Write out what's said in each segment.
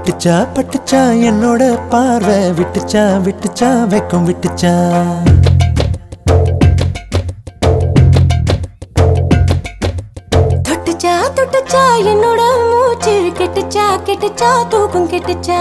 பட்டுச்சா பட்டுச்சா என்னோட பார்வை விட்டுச்சா விட்டுச்சா வெக்கம் விட்டுச்சா தொட்டுச்சா தொட்டுச்சா என்னோட மூச்சு கெட்டுச்சா கெட்டுச்சா தூக்கம் கெட்டுச்சா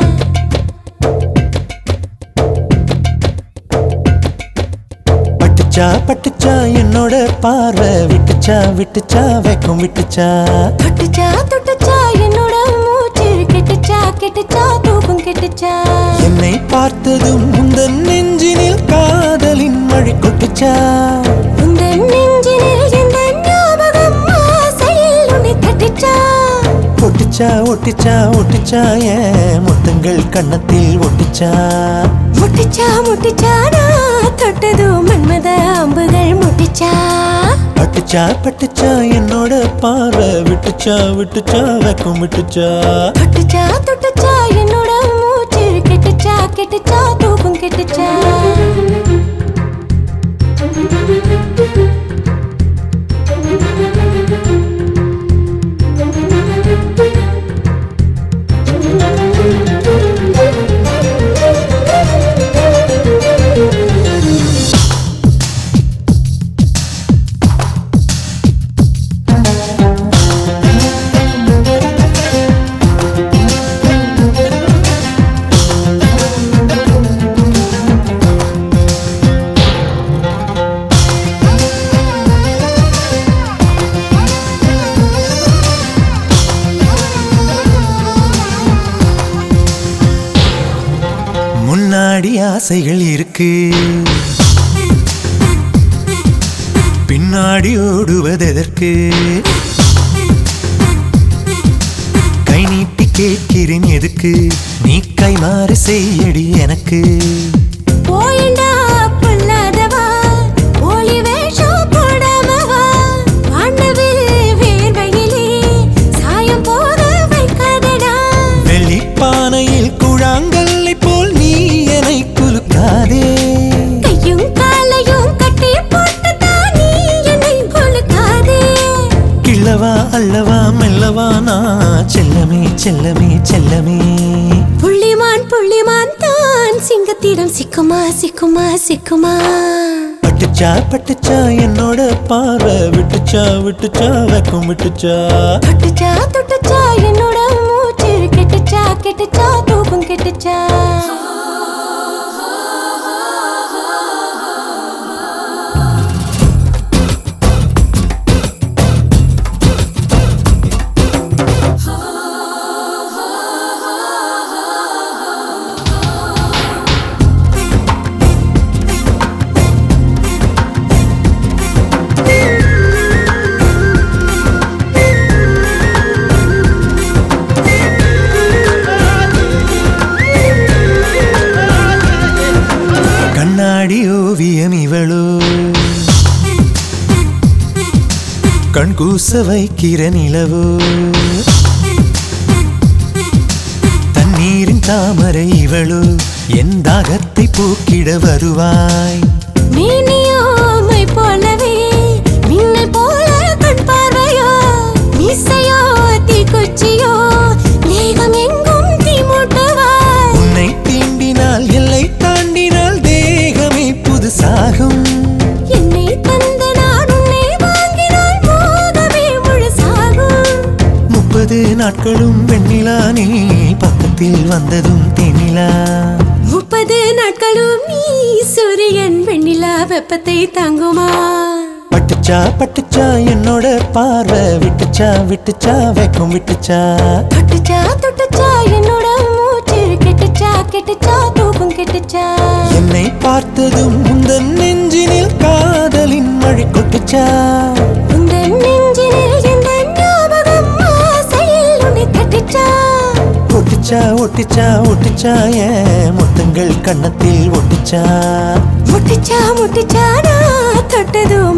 பட்டுச்சா பட்டுச்சா என்னோட பார்வை விட்டுச்சா விட்டுச்சா வெக்கம் விட்டுச்சா தொட்டுச்சா தொட்டுச்சா என்னோட மூச்சு கெட்டுச்சா கெட்டுச்சா தூக்கம் கெட்டுச்சா என்னை பார்த்ததும் முந்தன் நெஞ்சினில் காதலின் மழை கொட்டுச்சா உந்தன் நெஞ்சினில் எந்த ஞாபகம் ஆசையில் உன்னை தட்டுச்சா ஒட்டுச்சா ஒட்டுச்சா ஒட்டுச்சா ஏன் முத்தங்கள் கன்னத்தில் ஒட்டுச்சா முட்டிச்சா முட்டிச்சா நான் தொட்டதும் மன்மத அம்புகள் முட்டிச்சா பட்டுச்சா பட்டுச்சா என்னோட பார்வை விட்டுச்சா விட்டுச்சா வெக்கம் விட்டுச்சா தொட்டுச்சா தொட்டுச்சா என்னோட மூச்சு கெட்டுச்சா கெட்டுச்சா தூக்கம் கெட்டுச்சா முன்னாடி ஆசைகள் இருக்கு பின்னாடி ஓடுவதெதற்கு கை நீட்டி கேட்கிறேன் எதுக்கு நீ கைமாறு செய்யடி எனக்கு போயண்டா பொல்லாதவா போலி வேஷம் போடாமவா வாண்டவில் வேர்வையிலே சாயம் போக வைக்காதடா வெள்ளிப்பானையில் குழாங்கல்லை போல் நீ என்னை குலுக்காதே கையும் காலையும் கட்டி போட்டுதான் நீ என்னை கொளுக்காதே கிள்ளவா அல்லவா மெல்லவா நான் செல்லமே செல்லமே செல்லமே புள்ளிமான் புள்ளிமான் தான் சிங்கத்திடம் சிக்குமா சிக்குமா சிக்குமா பட்டுச்சா பட்டுச்சா என்னோட பார்வை விட்டுச்சா விட்டுச்சா வெக்கம் விட்டுச்சா தொட்டுச்சா தொட்டுச்சா என்னோட மூச்சு கெட்டுச்சா கெட்டுச்சா தூக்கம் கெட்டுச்சா கண்ணாடி ஓவியம் இவளோ கண் கூச வைக்கிற நிலவோ தண்ணீரின் தாமரை இவளோ என் தாகத்தை போக்கிட வருவாய் மேனியோமை போலவே மின்னல் போல கண் பார்வையோ மீசையோ தீக்குச்சியோ மேகம் எங்கும் தீ மூட்டுவாய் உன்னை தீண்டினால் எல்லை தாண்டினால் தேகமே புதுசாகும் என்னை தந்து நான் உன்னை வாங்கினால் மோகமே முழுசாகும் முப்பது நாட்களும் வெண்ணிலா நீ பக்கத்தில் வந்ததும் தேனிலா முப்பது நாட்களும் நீ சூரியன் வெண்ணிலா வெப்பத்தை தாங்குமா பட்டுச்சா பட்டுச்சா என்னோட பார்வை விட்டுச்சா விட்டுச்சா வெக்கம் விட்டுச்சா தொட்டுச்சா தொட்டுச்சா என்னோட மூச்சு கெட்டுச்சா கெட்டுச்சா தூக்கம் கெட்டுச்சா என்னை பார்த்ததும் முந்தன் நெஞ்சினில் காதலின் மழை கொட்டுச்சா உந்தன் நெஞ்சினில் எந்த ஞாபகம் ஆசையில் உன்னை தட்டுச்சா ஒட்டுச்சா ஒட்டுச்சா ஒட்டுச்சா ஏன் முத்தங்கள் கன்னத்தில் ஒட்டுச்சா முட்டிச்சா முட்டிச்சா நான் தொட்டதும்